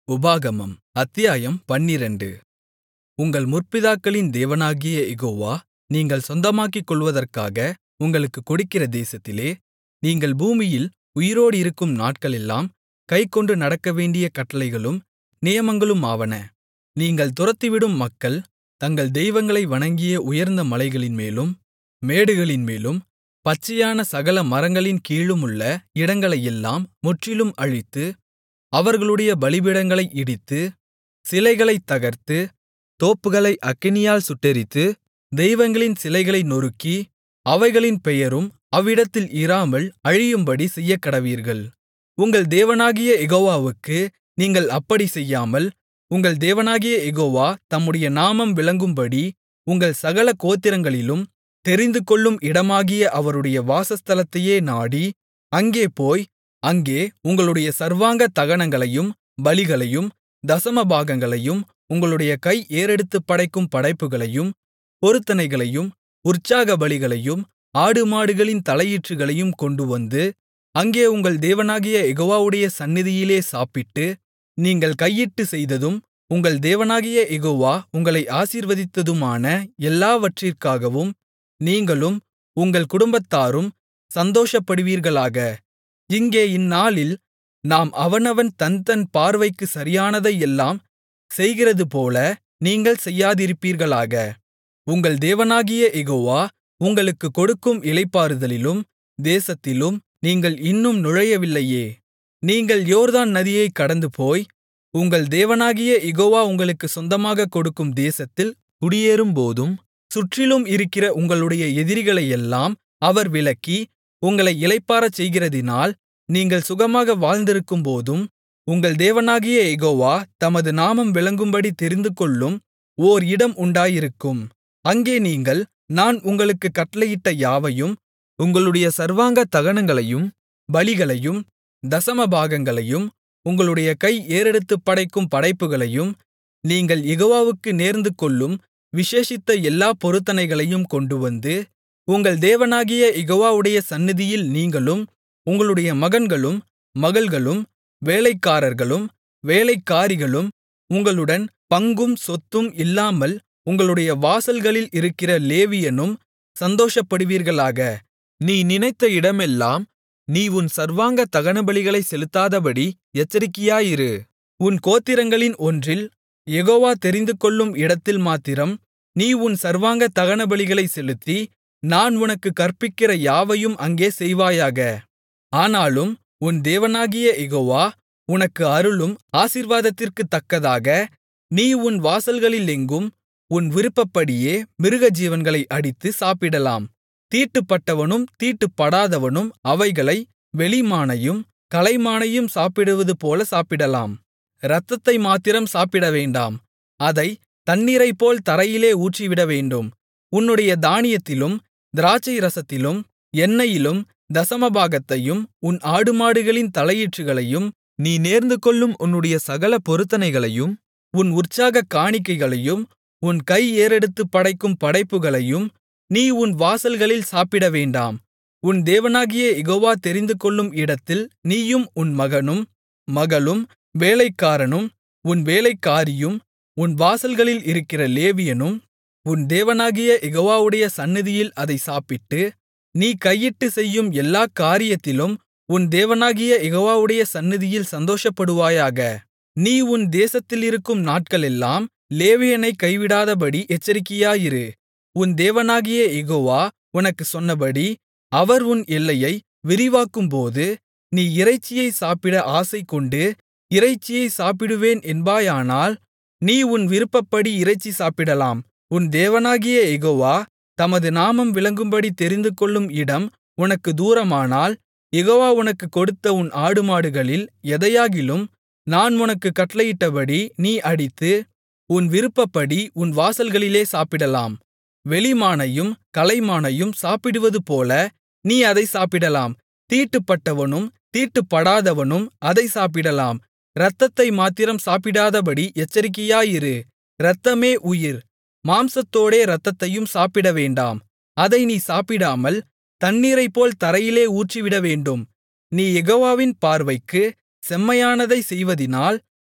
உபாகமம் அத்தியாயம் பன்னிரண்டு உங்கள் முற்பிதாக்களின் தேவனாகிய யெகோவா நீங்கள் சொந்தமாக்கிக்கொள்வதற்காக உங்களுக்குக் கொடுக்கிற தேசத்திலே நீங்கள் பூமியில் உயிரோடிருக்கும் நாட்களெல்லாம் கைக்கொண்டு நடக்கவேண்டிய கட்டளைகளும் நியமங்களுமாவன நீங்கள் துரத்திவிடும் மக்கள் தங்கள் தெய்வங்களை வணங்கிய உயர்ந்த மலைகளின்மேலும் மேடுகளின்மேலும் பச்சையான சகல மரங்களின் கீழுமுள்ள இடங்களையெல்லாம் முற்றிலும் அழித்து அவர்களுடைய பலிபீடங்களை இடித்து சிலைகளைத் தகர்த்து தோப்புகளை அக்கினியால் சுட்டெரித்து தெய்வங்களின் சிலைகளை நொறுக்கி அவைகளின் பெயரும் அவ்விடத்தில் இராமல் அழியும்படி செய்யக்கடவீர்கள் உங்கள் தேவனாகிய யெகோவாவுக்கு நீங்கள் அப்படிச் செய்யாமல் உங்கள் தேவனாகிய யெகோவா தம்முடைய நாமம் விளங்கும்படி உங்கள் சகல கோத்திரங்களிலும் தெரிந்துகொள்ளும் இடமாகிய அவருடைய வாசஸ்தலத்தையே நாடி அங்கே போய் அங்கே உங்களுடைய சர்வாங்க தகனங்களையும் பலிகளையும் தசமபாகங்களையும் உங்களுடைய கை ஏறெடுத்துப் படைக்கும் படைப்புகளையும் பொருத்தனைகளையும் உற்சாகபலிகளையும் ஆடுமாடுகளின் தலையீற்றுகளையும் கொண்டுவந்து அங்கே உங்கள் தேவனாகிய யெகோவாவுடைய சந்நிதியிலே சாப்பிட்டு நீங்கள் கையிட்டுச் செய்ததும் உங்கள் தேவனாகிய யெகோவா உங்களை ஆசீர்வதித்ததுமான எல்லாவற்றிற்காகவும் நீங்களும் உங்கள் குடும்பத்தாரும் சந்தோஷப்படுவீர்களாக இங்கே இந்நாளில் நாம் அவனவன் தன்தன் பார்வைக்குச் சரியானதையெல்லாம் செய்கிறதுபோல நீங்கள் செய்யாதிருப்பீர்களாக உங்கள் தேவனாகிய யெகோவா உங்களுக்குக் கொடுக்கும் இளைப்பாறுதலிலும் தேசத்திலும் நீங்கள் இன்னும் நுழையவில்லையே நீங்கள் யோர்தான் நதியைக் கடந்துபோய் உங்கள் தேவனாகிய யெகோவா உங்களுக்குச் சொந்தமாகக் கொடுக்கும் தேசத்தில் குடியேறும்போதும் சுற்றிலும் இருக்கிற உங்களுடைய எதிரிகளையெல்லாம் அவர் விலக்கி உங்களை இளைப்பாறச் செய்கிறதினால் நீங்கள் சுகமாக வாழ்ந்திருக்கும்போதும் உங்கள் தேவனாகிய யெகோவா தமது நாமம் விளங்கும்படி தெரிந்துகொள்ளும் ஓர் இடம் உண்டாயிருக்கும் அங்கே நீங்கள் நான் உங்களுக்குக் கட்டளையிட்ட யாவையும் உங்களுடைய சர்வாங்க தகனங்களையும் பலிகளையும் தசமபாகங்களையும் உங்களுடைய கை ஏறெடுத்துப் படைக்கும் படைப்புகளையும் நீங்கள் யெகோவாவுக்கு நேர்ந்துகொள்ளும் விசேஷித்த எல்லா பொருத்தனைகளையும் கொண்டுவந்து உங்கள் தேவனாகிய யெகோவாவுடைய சந்நிதியில் நீங்களும் உங்களுடைய மகன்களும் மகள்களும் வேலைக்காரர்களும் வேலைக்காரிகளும் உங்களுடன் பங்கும் சொத்தும் இல்லாமல் உங்களுடைய வாசல்களில் இருக்கிற லேவியனும் சந்தோஷப்படுவீர்களாக நீ நினைத்த இடமெல்லாம் நீ உன் சர்வாங்க தகனபலிகளைச் செலுத்தாதபடி எச்சரிக்கையாயிரு உன் கோத்திரங்களின் ஒன்றில் யெகோவா தெரிந்துகொள்ளும் இடத்தில் மாத்திரம் நீ உன் சர்வாங்க தகனபலிகளைச் செலுத்தி நான் உனக்குக் கற்பிக்கிற யாவையும் அங்கே செய்வாயாக ஆனாலும் உன் தேவனாகிய யெகோவா உனக்கு அருளும் ஆசீர்வாதத்திற்குத் தக்கதாக நீ உன் வாசல்களிலெங்கும் உன் விருப்பப்படியே மிருகஜீவன்களை அடித்து சாப்பிடலாம் தீட்டுப்பட்டவனும் தீட்டுப்படாதவனும் அவைகளை வெளிமானையும் கலைமானையும் சாப்பிடுவதுபோல சாப்பிடலாம் இரத்தத்தை மாத்திரம் சாப்பிடவேண்டாம் அதை தண்ணீரைப்போல் தரையிலே ஊற்றிவிடவேண்டும் உன்னுடைய தானியத்திலும் திராட்சைரசத்திலும் எண்ணெயிலும் தசமபாகத்தையும் உன் ஆடுமாடுகளின் தலையீற்றுகளையும் நீ நேர்ந்துகொள்ளும் உன்னுடைய சகல பொருத்தனைகளையும் உன் உற்சாகக் காணிக்கைகளையும் உன் கை ஏறெடுத்துப் படைக்கும் படைப்புகளையும் நீ உன் வாசல்களில் சாப்பிடவேண்டாம் உன் தேவனாகிய யெகோவா தெரிந்துகொள்ளும் இடத்தில் நீயும் உன் மகனும் மகளும் வேலைக்காரனும் உன் வேலைக்காரியும் உன் வாசல்களில் இருக்கிற லேவியனும் உன் தேவனாகிய யெகோவாவுடைய சந்நிதியில் அதை சாப்பிட்டு நீ கையிட்டுச் செய்யும் எல்லாக் காரியத்திலும் உன் தேவனாகிய யெகோவாவுடைய சந்நிதியில் சந்தோஷப்படுவாயாக நீ உன் தேசத்திலிருக்கும் நாட்களெல்லாம் லேவியனைக் கைவிடாதபடி எச்சரிக்கையாயிரு உன் தேவனாகிய யெகோவா உனக்குச் சொன்னபடி அவர் உன் எல்லையை விரிவாக்கும்போது நீ இறைச்சியை சாப்பிட ஆசைகொண்டு இறைச்சியை சாப்பிடுவேன் என்பாயானால் நீ உன் விருப்பப்படி இறைச்சி சாப்பிடலாம் உன் தேவனாகிய யெகோவா தமது நாமம் விளங்கும்படி தெரிந்துகொள்ளும் இடம் உனக்கு தூரமானால் யெகோவா உனக்குக் கொடுத்த உன் ஆடுமாடுகளில் எதையாகிலும் நான் உனக்குக் கட்டளையிட்டபடி நீ அடித்து உன் விருப்பப்படி உன் வாசல்களிலே சாப்பிடலாம் வெளிமானையும் கலைமானையும் சாப்பிடுவதுபோல நீ அதை சாப்பிடலாம் தீட்டுப்பட்டவனும் தீட்டுப்படாதவனும் அதை சாப்பிடலாம் இரத்தத்தை மாத்திரம் சாப்பிடாதபடி எச்சரிக்கையாயிரு இரத்தமே உயிர் மாம்சத்தோடே இரத்தத்தையும் சாப்பிடவேண்டாம் அதை நீ சாப்பிடாமல் தண்ணீரைப்போல் தரையிலே ஊற்றிவிடவேண்டும் நீ யெகோவாவின் பார்வைக்கு செம்மையானதைச் செய்வதினால்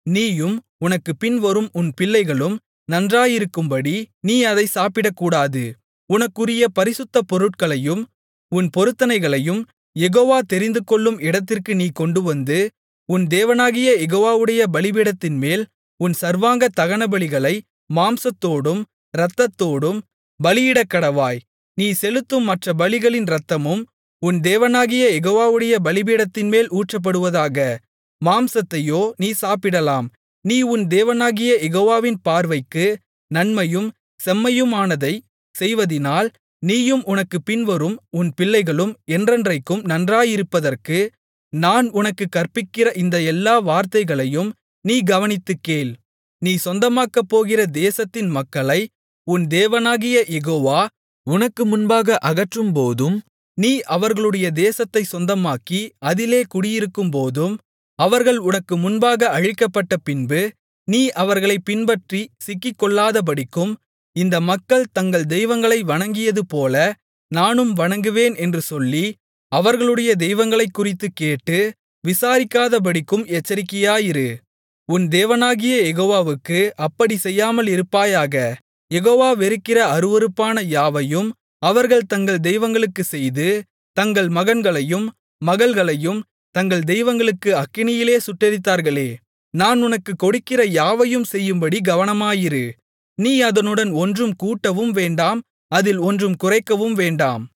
நீயும் உனக்குப் பின்வரும் உன் பிள்ளைகளும் நன்றாயிருக்கும்படி நீ அதைச் சாப்பிடக்கூடாது உனக்குரிய பரிசுத்த பொருட்களையும் உன் பொருத்தனைகளையும் யெகோவா தெரிந்துகொள்ளும் இடத்திற்கு நீ கொண்டுவந்து உன் தேவனாகிய யெகோவாவுடைய பலிபீடத்தின்மேல் உன் சர்வாங்க தகனபலிகளை மாம்சத்தோடும் இரத்தத்தோடும் பலியிடக்கடவாய் நீ செலுத்தும் மற்ற பலிகளின் இரத்தமும் உன் தேவனாகிய யெகோவாவுடைய பலிபீடத்தின்மேல் ஊற்றப்படுவதாக மாம்சத்தையோ நீ சாப்பிடலாம் நீ உன் தேவனாகிய யெகோவாவின் பார்வைக்கு நன்மையும் செம்மையுமானதைச் செய்வதினால் நீயும் உனக்குப் பின்வரும் உன் பிள்ளைகளும் என்றென்றைக்கும் நன்றாயிருப்பதற்கு நான் உனக்குக் கற்பிக்கிற இந்த எல்லா வார்த்தைகளையும் நீ கவனித்துக் கேள் நீ சொந்தமாக்கப்போகிற தேசத்தின் மக்களை உன் தேவனாகிய யெகோவா உனக்கு முன்பாக அகற்றும்போதும் நீ அவர்களுடைய தேசத்தைச் சொந்தமாக்கி அதிலே குடியிருக்கும்போதும் அவர்கள் உனக்கு முன்பாக அழிக்கப்பட்ட பின்பு நீ அவர்களைப் பின்பற்றி சிக்கிக்கொள்ளாதபடிக்கும் இந்த மக்கள் தங்கள் தெய்வங்களை வணங்கியதுபோல நானும் வணங்குவேன் என்று சொல்லி அவர்களுடைய தெய்வங்களைக்குறித்துக் கேட்டு விசாரிக்காதபடிக்கும் எச்சரிக்கையாயிரு உன் தேவனாகிய யெகோவாவுக்கு அப்படிச் செய்யாமல் இருப்பாயாக யெகோவா வெறுக்கிற அருவருப்பான யாவையும் அவர்கள் தங்கள் தெய்வங்களுக்குச் செய்து தங்கள் மகன்களையும் மகள்களையும் தங்கள் தெய்வங்களுக்கு அக்கினியிலே சுட்டெரித்தார்களே நான் உனக்குக் கொடுக்கிற யாவையும் செய்யும்படி கவனமாயிரு நீ அதனுடன் ஒன்றும் கூட்டவும் வேண்டாம் அதில் ஒன்றும் குறைக்கவும் வேண்டாம்